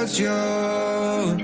habitación.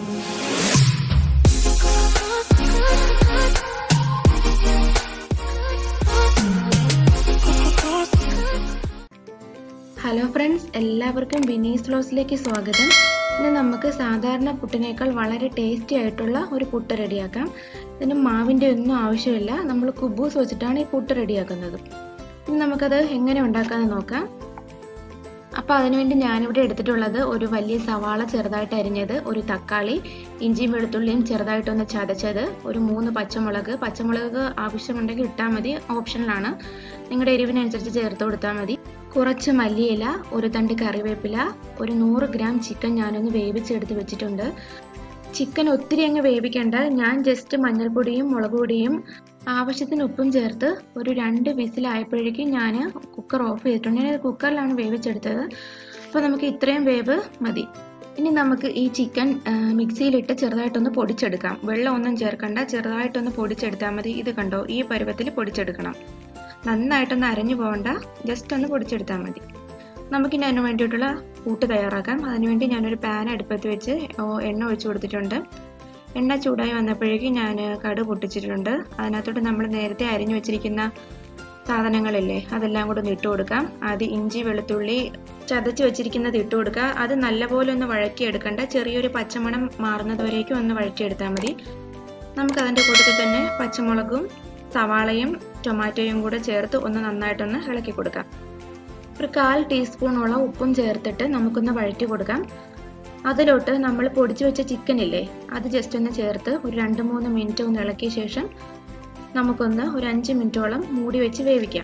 Hello friends എല്ലാവർക്കും ബിനീസ് ഫ്ലോസിലേക്ക് സ്വാഗതം ഇന്ന് നമുക്ക് സാധാരണ പുട്ടിനേക്കാൾ വളരെ ടേസ്റ്റി ആയിട്ടുള്ള ഒരു പുട്ട് റെഡിയാക്കാം ഇതിന് മാവിൻ്റെ ഒന്നും ആവശ്യമില്ല നമ്മൾ കുബൂസ് വെച്ചിട്ടാണ് ഈ പുട്ട് റെഡിയാക്കുന്നത് ഇനി നമുക്കത് എങ്ങനെ ഉണ്ടാക്കാമെന്ന് നോക്കാം അപ്പോൾ അതിനുവേണ്ടി ഞാനിവിടെ എടുത്തിട്ടുള്ളത് ഒരു വലിയ സവാള ചെറുതായിട്ട് അരിഞ്ഞത് ഒരു തക്കാളി ഇഞ്ചിയും വെളുത്തുള്ളിയും ചെറുതായിട്ടൊന്ന് ചതച്ചത് ഒരു മൂന്ന് പച്ചമുളക് പച്ചമുളക് ആവശ്യമുണ്ടെങ്കിൽ ഇട്ടാൽ മതി ഓപ്ഷനിലാണ് നിങ്ങളുടെ എരിവിനനുസരിച്ച് ചേർത്ത് കൊടുത്താൽ മതി കുറച്ച് മല്ലിയില ഒരു തണ്ട് കറിവേപ്പില ഒരു നൂറ് ഗ്രാം ചിക്കൻ ഞാനൊന്ന് വേവിച്ചെടുത്ത് വെച്ചിട്ടുണ്ട് ചിക്കൻ ഒത്തിരി അങ്ങ് വേവിക്കേണ്ട ഞാൻ ജസ്റ്റ് മഞ്ഞൾപ്പൊടിയും മുളക് പൊടിയും ആവശ്യത്തിന് ഉപ്പും ചേർത്ത് ഒരു രണ്ട് വിസിലായപ്പോഴേക്കും ഞാൻ കുക്കർ ഓഫ് ചെയ്തിട്ടുണ്ട് ഞാൻ കുക്കറിലാണ് വേവിച്ചെടുത്തത് അപ്പോൾ നമുക്ക് ഇത്രയും വേവ് മതി ഇനി നമുക്ക് ഈ ചിക്കൻ മിക്സിയിലിട്ട് ചെറുതായിട്ടൊന്ന് പൊടിച്ചെടുക്കാം വെള്ളം ഒന്നും ചേർക്കണ്ട ചെറുതായിട്ടൊന്ന് പൊടിച്ചെടുത്താൽ മതി ഇത് കണ്ടോ ഈ പരുവത്തിൽ പൊടിച്ചെടുക്കണം നന്നായിട്ടൊന്ന് അരഞ്ഞു പോകണ്ട ജസ്റ്റ് ഒന്ന് പൊടിച്ചെടുത്താൽ മതി നമുക്കിനി അതിന് വേണ്ടിയിട്ടുള്ള കൂട്ട് തയ്യാറാക്കാം അതിനുവേണ്ടി ഞാനൊരു പാൻ അടുപ്പത്ത് വെച്ച് എണ്ണ ഒഴിച്ചു കൊടുത്തിട്ടുണ്ട് എണ്ണ ചൂടായി വന്നപ്പോഴേക്കും ഞാൻ കടു പൊട്ടിച്ചിട്ടുണ്ട് അതിനകത്തോട്ട് നമ്മൾ നേരത്തെ അരിഞ്ഞു വെച്ചിരിക്കുന്ന സാധനങ്ങളില്ലേ അതെല്ലാം കൂടെ ഒന്ന് ഇട്ട് കൊടുക്കാം ആദ്യം ഇഞ്ചി വെളുത്തുള്ളി ചതച്ച് വെച്ചിരിക്കുന്നത് ഇട്ട് കൊടുക്കുക അത് നല്ലപോലെ ഒന്ന് വഴറ്റിയെടുക്കണ്ട ചെറിയൊരു പച്ചമണം മാറുന്നതുവരേക്കും ഒന്ന് വഴറ്റിയെടുത്താൽ മതി നമുക്ക് അതിൻ്റെ കൂട്ടത്തിൽ തന്നെ പച്ചമുളകും സവാളയും ടൊമാറ്റോയും കൂടെ ചേർത്ത് ഒന്ന് നന്നായിട്ടൊന്ന് ഇളക്കി കൊടുക്കാം ഒരു കാൽ ടീസ്പൂണോളം ഉപ്പും ചേർത്തിട്ട് നമുക്കൊന്ന് വഴറ്റി കൊടുക്കാം അതിലോട്ട് നമ്മൾ പൊടിച്ചു വെച്ച ചിക്കൻ ഇല്ലേ അത് ജസ്റ്റ് ഒന്ന് ചേർത്ത് ഒരു രണ്ട് മൂന്ന് മിനിറ്റ് ഒന്ന് ഇളക്കിയ ശേഷം നമുക്കൊന്ന് ഒരു അഞ്ച് മിനിറ്റോളം മൂടി വെച്ച് വേവിക്കാം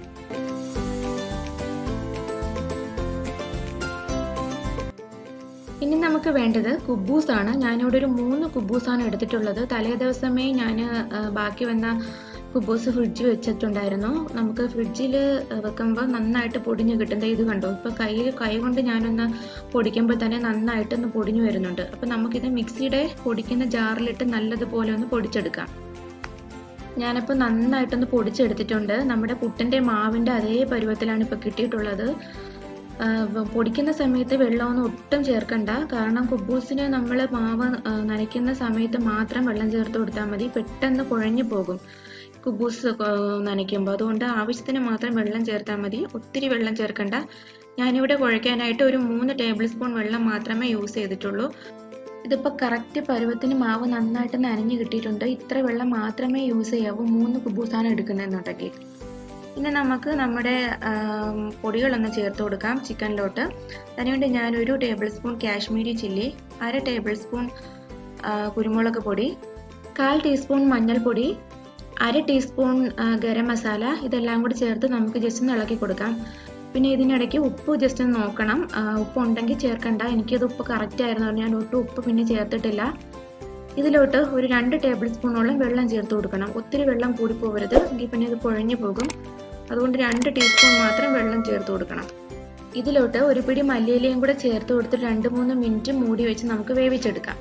ഇനി നമുക്ക് വേണ്ടത് കുബൂസാണ് ഞാനിവിടെ ഒരു മൂന്ന് കുബൂസാണ് എടുത്തിട്ടുള്ളത് തലേ ദിവസമേ ഞാൻ ബാക്കി വന്ന കുബൂസ് ഫ്രിഡ്ജിൽ വെച്ചിട്ടുണ്ടായിരുന്നു നമുക്ക് ഫ്രിഡ്ജിൽ വെക്കുമ്പോൾ നന്നായിട്ട് പൊടിഞ്ഞ് കിട്ടുന്നത് ഇത് കണ്ടോ ഇപ്പോൾ കയ്യിൽ കൈ കൊണ്ട് ഞാനൊന്ന് പൊടിക്കുമ്പോൾ തന്നെ നന്നായിട്ടൊന്ന് പൊടിഞ്ഞു വരുന്നുണ്ട് അപ്പോൾ നമുക്കിത് മിക്സിയുടെ പൊടിക്കുന്ന ജാറിലിട്ട് നല്ലതുപോലെ ഒന്ന് പൊടിച്ചെടുക്കാം ഞാനിപ്പോൾ നന്നായിട്ടൊന്ന് പൊടിച്ചെടുത്തിട്ടുണ്ട് നമ്മുടെ പുട്ടിൻ്റെ മാവിൻ്റെ അതേ പരുവത്തിലാണ് ഇപ്പോൾ കിട്ടിയിട്ടുള്ളത് പൊടിക്കുന്ന സമയത്ത് വെള്ളമൊന്നും ഒട്ടും ചേർക്കണ്ട കാരണം കുബൂസിന് നമ്മൾ മാവ് നനയ്ക്കുന്ന സമയത്ത് മാത്രം വെള്ളം ചേർത്ത് കൊടുത്താൽ മതി പെട്ടെന്ന് കുഴഞ്ഞു പോകും കുബൂസ് നനയ്ക്കുമ്പോൾ അതുകൊണ്ട് ആവശ്യത്തിന് മാത്രം വെള്ളം ചേർത്താൽ മതി ഒത്തിരി വെള്ളം ചേർക്കണ്ട ഞാനിവിടെ കുഴയ്ക്കാനായിട്ട് ഒരു മൂന്ന് ടേബിൾ സ്പൂൺ വെള്ളം മാത്രമേ യൂസ് ചെയ്തിട്ടുള്ളൂ ഇതിപ്പോൾ കറക്റ്റ് പരുവത്തിന് മാവ് നന്നായിട്ട് നനഞ്ഞു കിട്ടിയിട്ടുണ്ട് ഇത്ര വെള്ളം മാത്രമേ യൂസ് ചെയ്യാവൂ മൂന്ന് കുബൂസാണ് എടുക്കുന്നതെന്നുണ്ടെങ്കിൽ ഇനി നമുക്ക് നമ്മുടെ പൊടികളൊന്ന് ചേർത്ത് കൊടുക്കാം ചിക്കനിലോട്ട് അതിനുവേണ്ടി ഞാനൊരു ടേബിൾ സ്പൂൺ കാശ്മീരി ചില്ലി അര ടേബിൾ സ്പൂൺ കുരുമുളക് പൊടി കാൽ ടീസ്പൂൺ മഞ്ഞൾപ്പൊടി അര ടീസ്പൂൺ ഗരം മസാല ഇതെല്ലാം കൂടി ചേർത്ത് നമുക്ക് ജസ്റ്റ് ഒന്ന് ഇളക്കി കൊടുക്കാം പിന്നെ ഇതിനിടയ്ക്ക് ഉപ്പ് ജസ്റ്റ് ഒന്ന് നോക്കണം ഉപ്പ് ഉണ്ടെങ്കിൽ ചേർക്കണ്ട എനിക്കത് ഉപ്പ് കറക്റ്റ് ആയിരുന്നു ഞാൻ ഒട്ടും ഉപ്പ് പിന്നെ ചേർത്തിട്ടില്ല ഇതിലോട്ട് ഒരു രണ്ട് ടേബിൾ സ്പൂണോളം വെള്ളം ചേർത്ത് കൊടുക്കണം ഒത്തിരി വെള്ളം കൂടി പോകരുത് എങ്കിൽ പിന്നെ ഇത് കുഴഞ്ഞു പോകും അതുകൊണ്ട് രണ്ട് ടീസ്പൂൺ മാത്രം വെള്ളം ചേർത്ത് കൊടുക്കണം ഇതിലോട്ട് ഒരു പിടി മല്ലിയിലയും കൂടെ ചേർത്ത് കൊടുത്ത് രണ്ട് മൂന്ന് മിനിറ്റ് മൂടി വെച്ച് നമുക്ക് വേവിച്ചെടുക്കാം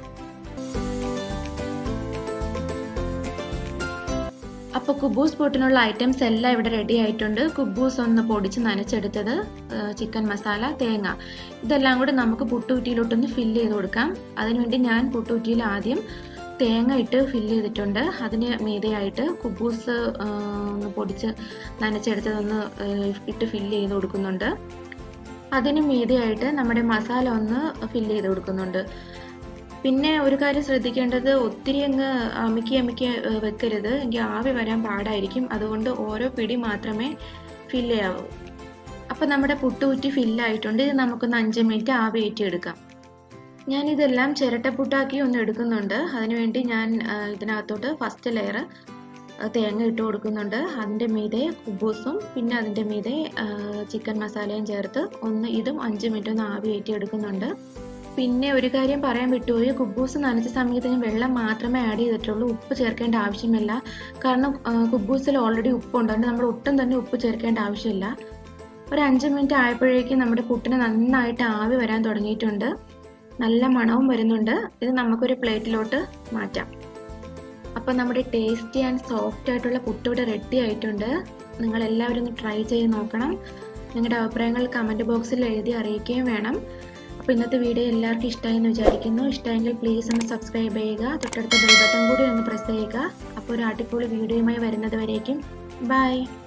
അപ്പോൾ കുബൂസ് പൊട്ടിനുള്ള ഐറ്റംസ് എല്ലാം ഇവിടെ റെഡി ആയിട്ടുണ്ട് കുബൂസ് ഒന്ന് പൊടിച്ച് നനച്ചെടുത്തത് ചിക്കൻ മസാല തേങ്ങ ഇതെല്ലാം കൂടി നമുക്ക് പുട്ടുകുറ്റിയിലോട്ടൊന്ന് ഫില്ല് ചെയ്ത് കൊടുക്കാം അതിനുവേണ്ടി ഞാൻ പുട്ടുകുറ്റിയിൽ ആദ്യം തേങ്ങ ഇട്ട് ഫില്ല് ചെയ്തിട്ടുണ്ട് അതിന് മീതെയായിട്ട് കുബൂസ് ഒന്ന് പൊടിച്ച് നനച്ചെടുത്തതൊന്ന് ഇട്ട് ഫില്ല് ചെയ്ത് കൊടുക്കുന്നുണ്ട് അതിന് മീതെയായിട്ട് നമ്മുടെ മസാല ഒന്ന് ഫില്ല് ചെയ്ത് കൊടുക്കുന്നുണ്ട് പിന്നെ ഒരു കാര്യം ശ്രദ്ധിക്കേണ്ടത് ഒത്തിരി അങ്ങ് അമിക്കി അമിക്കി വെക്കരുത് എങ്കിൽ ആവി വരാൻ പാടായിരിക്കും അതുകൊണ്ട് ഓരോ പിടി മാത്രമേ ഫില്ല് ചെയ്യാവൂ അപ്പം നമ്മുടെ പുട്ടുകുറ്റി ഫില്ലായിട്ടുണ്ട് ഇത് നമുക്കൊന്ന് അഞ്ച് മിനിറ്റ് ആവി ഏറ്റിയെടുക്കാം ഞാനിതെല്ലാം ചിരട്ടപ്പുട്ടാക്കി ഒന്ന് എടുക്കുന്നുണ്ട് അതിനുവേണ്ടി ഞാൻ ഇതിനകത്തോട്ട് ഫസ്റ്റ് ലെയർ തേങ്ങ ഇട്ട് കൊടുക്കുന്നുണ്ട് അതിൻ്റെ മീതെ കുബൂസും പിന്നെ അതിൻ്റെ മീതെ ചിക്കൻ മസാലയും ചേർത്ത് ഒന്ന് ഇതും അഞ്ച് മിനിറ്റ് ഒന്ന് ആവി ഏറ്റി എടുക്കുന്നുണ്ട് പിന്നെ ഒരു കാര്യം പറയാൻ വിട്ടുപോയി കുബൂസ് നനച്ച സമയത്ത് ഞാൻ വെള്ളം മാത്രമേ ആഡ് ചെയ്തിട്ടുള്ളൂ ഉപ്പ് ചേർക്കേണ്ട ആവശ്യമില്ല കാരണം കുബൂസിൽ ഓൾറെഡി ഉപ്പുണ്ട് അതുകൊണ്ട് നമ്മൾ ഒട്ടും തന്നെ ഉപ്പ് ചേർക്കേണ്ട ആവശ്യമില്ല ഒരു അഞ്ച് മിനിറ്റ് ആയപ്പോഴേക്കും നമ്മുടെ പുട്ടിന് നന്നായിട്ട് ആവി വരാൻ തുടങ്ങിയിട്ടുണ്ട് നല്ല മണവും വരുന്നുണ്ട് ഇത് നമുക്കൊരു പ്ലേറ്റിലോട്ട് മാറ്റാം അപ്പോൾ നമ്മുടെ ടേസ്റ്റി ആൻഡ് സോഫ്റ്റ് ആയിട്ടുള്ള പുട്ടിവിടെ റെഡി ആയിട്ടുണ്ട് നിങ്ങൾ എല്ലാവരും ഒന്ന് ട്രൈ ചെയ്ത് നോക്കണം നിങ്ങളുടെ അഭിപ്രായങ്ങൾ കമൻറ്റ് ബോക്സിൽ എഴുതി അറിയിക്കുകയും വേണം അപ്പോൾ ഇന്നത്തെ വീഡിയോ എല്ലാവർക്കും ഇഷ്ടമായി എന്ന് വിചാരിക്കുന്നു ഇഷ്ടമെങ്കിൽ പ്ലീസ് ഒന്ന് സബ്സ്ക്രൈബ് ചെയ്യുക തൊട്ടടുത്ത ബെൽ ബട്ടൺ കൂടി ഒന്ന് പ്രസ് ചെയ്യുക അപ്പോൾ ഒരു അടിപൊളി വീഡിയോയുമായി വരുന്നത് വരേക്കും ബൈ